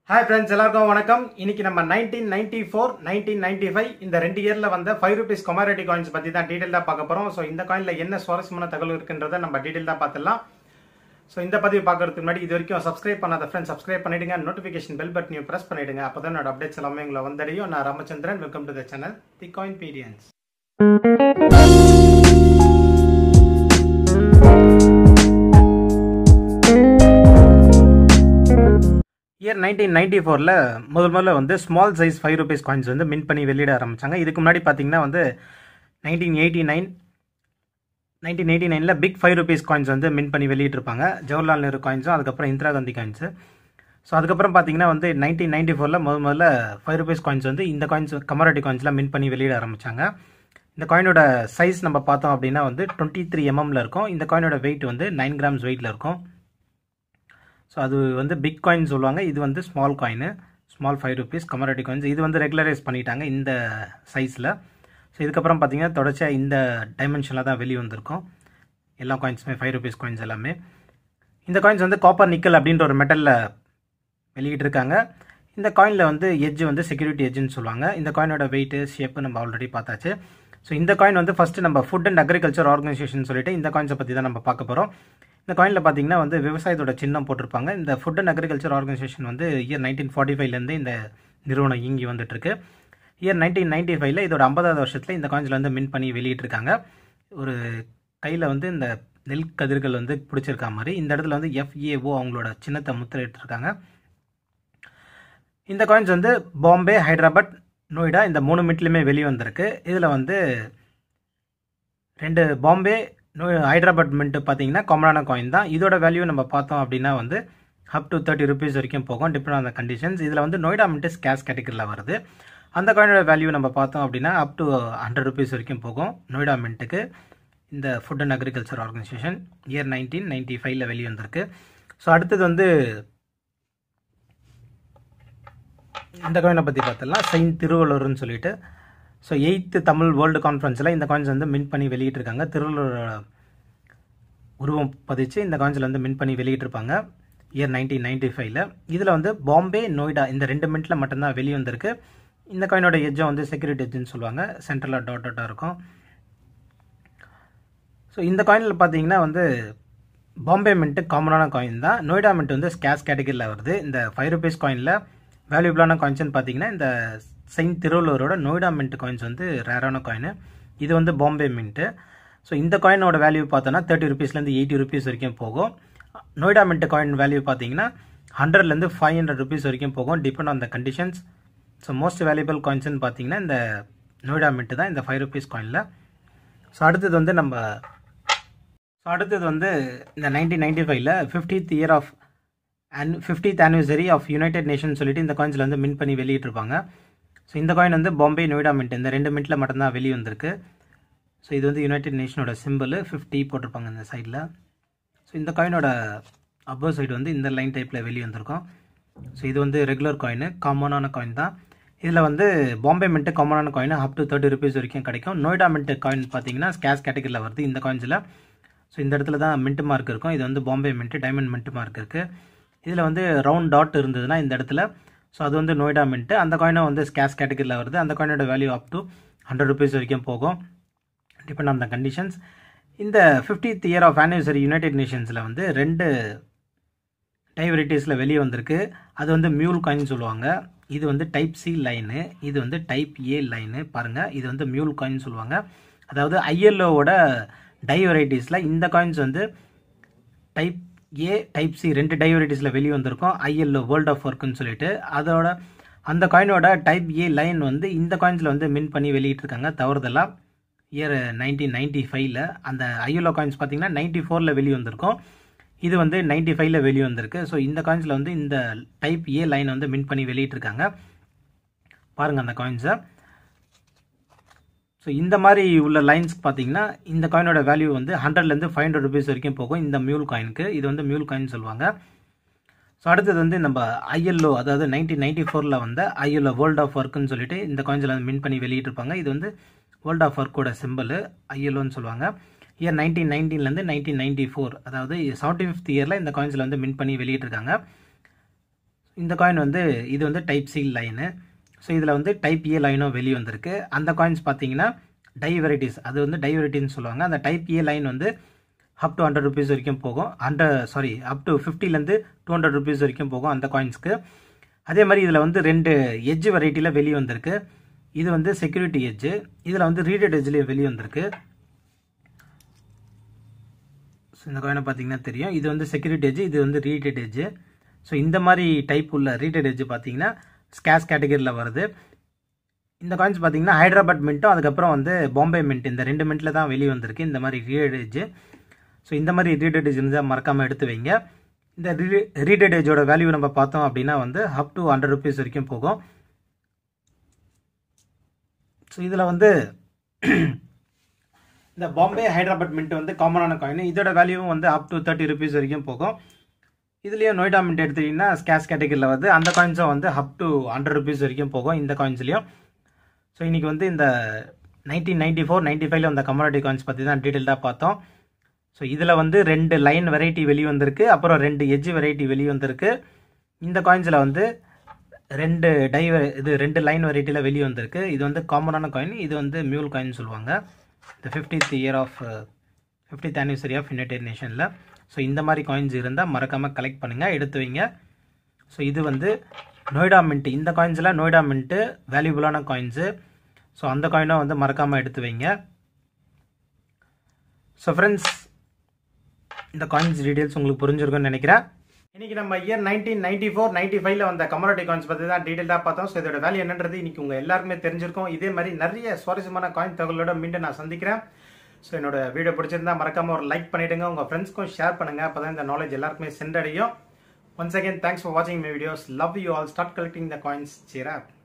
hi friends எல்லாருக்கும் வணக்கம் இன்னைக்கு நம்ம nineteen ninety four nineteen ninety five இந்த ரெண்டு இயர்ல வந்த ஃபைவ் ருபீஸ் கொமாரிட்டி காயின்ஸ் பத்தி தான் டீடைல்டாக பார்க்க போறோம் ஸோ இந்த காயின்ல என்ன சுவாரஸ்யமான தகவல் இருக்குன்றதை நம்ம டீடைல்டாக பார்த்துடலாம் ஸோ இந்த பதிவு பார்க்கறதுக்கு முன்னாடி இது வரைக்கும் சப்ஸ்கிரைப் பண்ணாத ஃப்ரெண்ட்ஸ் சப்ஸ்கிரைப் பண்ணிடுங்க நோட்டிஃபிகேஷன் பெல் பட்டனையும் ப்ரெஸ் பண்ணிடுங்க அப்போ தான் என்னோட அப்டேட்ஸ் எல்லாமே உங்களை வந்தடையும் நான் Ramachandran welcome to the channel the coin பீடியன்ஸ் year nineteen ninety ஃபோரில் முதல் முதல்ல வந்து small size five rupees coins வந்து மின் பண்ணி வெளியிட ஆரம்பித்தாங்க இதுக்கு முன்னாடி பார்த்தீங்கன்னா வந்து nineteen eighty nine nineteen eighty நைனில் பிக் ஃபைவ் ருபீஸ் காயின்ஸ் வந்து மின் பண்ணி வெளியிட்டிருப்பாங்க ஜவஹர்லால் நேரு காயின்ஸும் அதுக்கப்புறம் இந்திரா காந்தி காயின்ஸு ஸோ அதுக்கப்புறம் பார்த்தீங்கன்னா வந்து நைன்டீன் நைன்டி ஃபோரில் முதல் முதல்ல ஃபைவ் ருபீஸ் காயின்ஸ் வந்து இந்த காயின்ஸ் கமராட்டி காயின்ஸ்லாம் மின் பண்ணி வெளியிட ஆரம்பித்தாங்க இந்த காயினோட சைஸ் நம்ம பார்த்தோம் அப்படின்னா வந்து டுவெண்ட்டி த்ரீ எம்எம்ல இருக்கும் இந்த காயினோட வெயிட் வந்து நைன் கிராம்ஸ் வெயிட்டில் இருக்கும் ஸோ அது வந்து பிக் காயின் சொல்லுவாங்க இது வந்து small coin small five rupees commemorative coins இது வந்து ரெகுலரைஸ் பண்ணிட்டாங்க இந்த சைஸில் ஸோ இதுக்கப்புறம் பார்த்தீங்கன்னா தொடர்ச்சியாக இந்த டைமென்ஷனில் தான் வெளியே வந்திருக்கும் எல்லா காயின்ஸுமே ஃபைவ் ருபீஸ் காயின்ஸ் எல்லாமே இந்த காயின்ஸ் வந்து காப்பர் நிக்கல் அப்படின்ற ஒரு மெட்டலில் வெளியிட்டிருக்காங்க இந்த காயினில் வந்து எட்ஜ் வந்து செக்யூரிட்டி எட்ஜுன்னு சொல்லுவாங்க இந்த காயினோட வெயிட்டு ஷேப்பு நம்ம ஆல்ரெடி பார்த்தாச்சு ஸோ இந்த காயின் வந்து ஃபஸ்ட்டு நம்ம ஃபுட் அண்ட் அக்ரிகல்ச்சர் ஆர்கனைசேஷன் சொல்லிட்டு இந்த காயின்ஸை பற்றி தான் நம்ம பார்க்க போகிறோம் இந்த காயினில் பார்த்தீங்கன்னா வந்து விவசாயத்தோட சின்னம் போட்டிருப்பாங்க இந்த ஃபுட் அண்ட் அக்ரிகல்ச்சர் ஆர்கனைசேஷன் வந்து இயர் நைன்டீன் ஃபார்ட்டி ஃபைவ்லேருந்து இந்த நிறுவனம் இயங்கி வந்துட்டுருக்கு இயர் நைன்டீன் நைன்டி ஃபைவ்ல இதோட ஐம்பதாவது வருஷத்தில் இந்த காயின்ஸில் வந்து மின் பண்ணி வெளியிட்டிருக்காங்க ஒரு கையில் வந்து இந்த நெல் கதிர்கள் வந்து பிடிச்சிருக்க மாதிரி இந்த இடத்துல வந்து எஃப்ஏஓ அவங்களோட சின்னத்தை முத்திரை எடுத்திருக்காங்க இந்த காயின்ஸ் வந்து பாம்பே ஹைதராபாத் நோய்டா இந்த மூணு மிட்லையுமே வெளியே வந்திருக்கு இதில் வந்து ரெண்டு பாம்பே நோ ஹைதராபாத் மின்ட்டு பார்த்தீங்கன்னா காமனான காயின் தான் இதோட வேல்யூ நம்ம பார்த்தோம் அப்படின்னா வந்து அப் டு தேர்ட்டி ருபீஸ் வரைக்கும் போகும் டிபெண்ட் ஆன் த கண்டிஷன்ஸ் இதில் வந்து நோய்டா மின்ட்டு கேஷ் கேட்டகரியில் வருது அந்த காயினோட வேல்யூ நம்ம பார்த்தோம் அப்படின்னா அப் டு ஹண்ட்ரட் ருபீஸ் வரைக்கும் போகும் நோய்டா மின்ட்டுக்கு இந்த food and agriculture organisation year nineteen ninety ஃபைவ்ல வெளியே வந்திருக்கு ஸோ அடுத்தது வந்து இந்த காயினை பற்றி பார்த்தலாம் செயின்ட் திருவள்ளூர்னு சொல்லிட்டு ஸோ எயித்து தமிழ் வேர்ல்டு கான்ஃபரன்ஸில் இந்த காயின்ஸ் வந்து மின் பண்ணி வெளியிட்டிருக்காங்க திருவள்ளூரோட உருவம் பதிச்சு இந்த காயின்ஸில் வந்து மின் பண்ணி வெளியிட்டிருப்பாங்க இயர் நைன்டீன் நைன்டி ஃபைவ்ல இதில் வந்து பாம்பே நோய்டா இந்த ரெண்டு மினிட்ல மட்டும்தான் வெளியே வந்திருக்கு இந்த காயினோட எஜ்ஜை வந்து செக்யூரிட்டி எஜ்ஜுன்னு சொல்லுவாங்க சென்ட்ரலாக டாட் டாட்டாக இருக்கும் ஸோ இந்த காயினில் பார்த்தீங்கன்னா வந்து பாம்பே மின்ட்டு காமனான காயின் தான் நோய்டா மின்ட் வந்து ஸ்கேஸ் கேட்டகரியில் வருது இந்த ஃபைவ் ருபீஸ் காயினில் வேல்யூபிளான காயின்ஸ்னு பார்த்தீங்கன்னா இந்த செயின்ட் திருவள்ளூரோட நோய்டா மின்ட் காயின்ஸ் வந்து ரேரான காயின் இது வந்து பாம்பே மின்ட்டு ஸோ இந்த காயினோட வேல்யூ பார்த்தோன்னா தேர்ட்டி ருபீஸ்லேருந்து எயிட்டி ருபீஸ் வரைக்கும் போகும் நோய்டா மின்ட் காயின் வேல்யூ பார்த்தீங்கன்னா ஹண்ட்ரட்லேருந்து ஃபைவ் ஹண்ட்ரட் ருபீஸ் வரைக்கும் போகும் depend on the conditions so most valuable காயின்ஸ்னு பார்த்தீங்கன்னா இந்த நோய்டா மின்ட்டு தான் இந்த ஃபைவ் ருபீஸ் காயினில் ஸோ அடுத்தது வந்து நம்ம ஸோ அடுத்தது வந்து இந்த நைன்டீன் நைன்டி ஃபைவ்ல fiftieth year of and fiftieth anniversary of United Nation சொல்லிட்டு இந்த காயின்ஸில் வந்து மின் பண்ணி வெளியிட்டிருப்பாங்க ஸோ இந்த காயின் வந்து பாம்பே நோய்டா மின்ட் இந்த ரெண்டு மின்ட்டில் மட்டும்தான் வெளியே வந்திருக்கு ஸோ இது வந்து யுனைடெட் நேஷனோட சிம்பிள் ஃபிஃப்டி போட்டிருப்பாங்க இந்த சைடில் ஸோ இந்த காயினோட அப்பர் சைடு வந்து இந்த லைன் டைப்பில் வெளியே வந்திருக்கும் ஸோ இது வந்து ரெகுலர் காயின் காமனான காயின் தான் இதில் வந்து பாம்பே மின்ட்டு காமனான coin up to thirty rupees வரைக்கும் கிடைக்கும் நோய்டா மின்ட் காயின் பார்த்தீங்கன்னா கேஷ் கேட்டகரியில் வருது இந்த காயின்ஸில் ஸோ இந்த இடத்துல தான் மின்ட் மார்க் இருக்கும் இது வந்து Bombay mint diamond mint mark இருக்குது இதில் வந்து ரவுண்ட் டாட் இருந்ததுன்னா இந்த இடத்துல ஸோ அது வந்து நோய்டா மின்ட்டு அந்த காயினை வந்து ஸ்கேஷ் கேட்டகரியில் வருது அந்த காயினோட value up to hundred rupees வரைக்கும் போகும் டிபெண்ட் ஆன் த கண்டிஷன்ஸ் இந்த fiftieth year of anniversary United நேஷன்ஸில் வந்து ரெண்டு டைவரைட்டிஸில் வெளியே வந்திருக்கு அது வந்து மியூல் காயின் சொல்லுவாங்க இது வந்து டைப் சி லைனு இது வந்து டைப் ஏ லைனு பாருங்கள் இது வந்து மியூல் காயின் சொல்லுவாங்க அதாவது ஐஎல்ஓவோட டை வெரைட்டிஸில் இந்த காயின்ஸ் வந்து டைப் ஏ டைப் சி ரெண்டு டை வெரைட்டிஸில் வெளியே வந்திருக்கும் ஐஎல்ஓ வேர்ல்ட் ஆஃப் ஒர்க்குன்னு சொல்லிட்டு அதோட அந்த காயினோட டைப் ஏ லைன் வந்து இந்த காயின்ஸில் வந்து மின் பண்ணி வெளியிட்டிருக்காங்க தவறுதெல்லாம் இயர் நைன்டீன் நைன்டி ஃபைவ்ல அந்த ஐஎல்ஓ காயின்ஸ் பார்த்தீங்கன்னா நைன்டி ஃபோரில் வெளியே வந்திருக்கும் இது வந்து நைன்டி ஃபைவ்ல வெளியே வந்திருக்கு ஸோ இந்த காயின்ஸில் வந்து இந்த டைப் ஏ லைன் வந்து மின் பண்ணி வெளியிட்டிருக்காங்க பாருங்கள் அந்த காயின்ஸை ஸோ இந்த மாதிரி உள்ள லைன்ஸ் பார்த்தீங்கன்னா இந்த காயினோட வேல்யூ வந்து ஹண்ட்ரட்லேருந்து ஃபைவ் ஹண்ட்ரட் ருபீஸ் வரைக்கும் போகும் இந்த மியூல் காயினுக்கு இது வந்து மியூல் காயின் சொல்லுவாங்க ஸோ அடுத்தது வந்து நம்ம ஐஎல்ஓ அதாவது நைன்டீன் நைன்டி ஃபோரில் வந்த ஐஎல்ஓ வேர்ல்ட் ஆஃப் ஒர்க்குன்னு சொல்லிட்டு இந்த காயின்ஸில் வந்து மின் பண்ணி வெளியிட்டிருப்பாங்க இது வந்து வேர்ல்ட் ஆஃப் ஒர்க்கோட சிம்பிள் ஐஎல்ஓன்னு சொல்லுவாங்க இயர் நைன்டீன் நைன்டீன்லேருந்து நைன்டீன் நைன்டி ஃபோர் அதாவது செவன்டி ஃபிஃப்த் இயரில் இந்த காயின்ஸில் வந்து மின் பண்ணி வெளியிட்டிருக்காங்க இந்த காயின் வந்து இது வந்து டைப் சி லைனு ஸோ இதில் வந்து டைப் ஏ லைனும் வெளியே வந்திருக்கு அந்த காயின்ஸ் பார்த்தீங்கன்னா டை வெரைட்டிஸ் அது வந்து டை வெரைட்டின்னு சொல்லுவாங்க அந்த டைப் ஏ லைன் வந்து அப் டு ஹண்ட்ரட் ருபீஸ் வரைக்கும் போகும் ஹண்ட்ரட் சாரி அப் டு ஃபிஃப்டிலேருந்து டூ ஹண்ட்ரட் ருபீஸ் வரைக்கும் போகும் அந்த காயின்ஸ்க்கு அதே மாதிரி இதில் வந்து ரெண்டு எட்ஜ் வெரைட்டியில் வெளியே வந்திருக்கு இது வந்து செக்யூரிட்டி எட்ஜு இதில் வந்து ரீடட் எட்ஜ்லேயும் வெளியே வந்திருக்கு ஸோ இந்த காயினை பார்த்தீங்கன்னா தெரியும் இது வந்து செக்யூரிட்டி எட்ஜ் இது வந்து ரீடட் எட்ஜு ஸோ இந்த மாதிரி டைப் உள்ள ரீடட் எட்ஜ் பார்த்தீங்கன்னா ஸ்கேஸ் கேட்டகரியில் வருது இந்த காயின்ஸ் பார்த்தீங்கன்னா ஹைதராபாத் மின்ட்டும் அதுக்கப்புறம் வந்து பாம்பே மின்ட் இந்த ரெண்டு மின்ட்டில் தான் வெளியே வந்திருக்கு இந்த மாதிரி ரீடட் எட்ஜ் ஸோ இந்த மாதிரி ரீடட் எட்ஜ் இருந்தால் மறக்காமல் எடுத்து வைங்க இந்த ரீடட் எட்ஜோட வேல்யூ நம்ம பார்த்தோம் அப்படின்னா வந்து அப் டு ஹண்ட்ரட் ருபீஸ் வரைக்கும் போகும் ஸோ இதில் வந்து இந்த பாம்பே ஹைதராபாத் மின்ட் வந்து காமனான காயின் இதோட வேல்யூவும் வந்து அப் டு தேர்ட்டி ருபீஸ் வரைக்கும் போகும் இதுலேயும் நொய்டா மின்ட் எடுத்துக்கிட்டிங்கன்னா ஸ்கேஸ் கேட்டகரியில் வந்து அந்த காயின்ஸும் வந்து அப் டு ஹண்ட்ரட் ருபீஸ் வரைக்கும் போகும் இந்த காயின்ஸ்லேயும் ஸோ இன்றைக்கி வந்து இந்த நைன்டீன் நைன்டி ஃபோர் நைன்டி ஃபைவ்ல அந்த கமாடிட்டி காயின்ஸ் பற்றி தான் டீட்டெயில்டாக பார்த்தோம் ஸோ இதில் வந்து ரெண்டு லைன் வெரைட்டி வெளியே வந்திருக்கு அப்புறம் ரெண்டு எஜ்ஜு வெரைட்டி வெளியே வந்திருக்கு இந்த காயின்ஸில் வந்து ரெண்டு டை இது ரெண்டு லைன் வெரைட்டியில் வெளியே வந்திருக்கு இது வந்து காமனான காயின் இது வந்து மியூல் காயின் சொல்லுவாங்க இந்த fiftieth year of fiftieth anniversary of United நேஷனில் ஸோ இந்த மாதிரி காயின்ஸ் இருந்தால் மறக்காமல் கலெக்ட் பண்ணுங்கள் எடுத்து வைங்க ஸோ இது வந்து நொய்டா மின்ட்டு இந்த காயின்ஸில் நொய்டா மின்ட்டு வேல்யூபுளான காயின்ஸு ஸோ அந்த காயினும் வந்து மறக்காமல் எடுத்து வைங்க ஸோ ஃப்ரெண்ட்ஸ் இந்த காயின்ஸ் டீட்டெயில்ஸ் உங்களுக்கு புரிஞ்சிருக்கும்னு நினைக்கிறேன் இன்னைக்கு நம்ம year nineteen ninety four ninety ஃபைவ்ல வந்த கமோடிட்டி காயின்ஸ் பற்றி தான் டீட்டெயிலாக பார்த்தோம் ஸோ இதோட வேல்யூ என்னன்றது இன்னைக்கு உங்கள் எல்லாருக்குமே தெரிஞ்சிருக்கும் இதே மாதிரி நிறைய சுவாரஸ்யமான காயின் தகவலோட மீண்டும் நான் சந்திக்கிறேன் ஸோ என்னோட வீடியோ பிடிச்சிருந்தா மறக்காம ஒரு லைக் பண்ணிடுங்க உங்கள் ஃப்ரெண்ட்ஸ்க்கும் ஷேர் பண்ணுங்க அப்போ தான் இந்த நாலேஜ் எல்லாருக்குமே சென்றடையும் ஒன்ஸ் அகேன் தேங்க்ஸ் ஃபார் வாட்சிங் my videos love you all start collecting the coins cheer up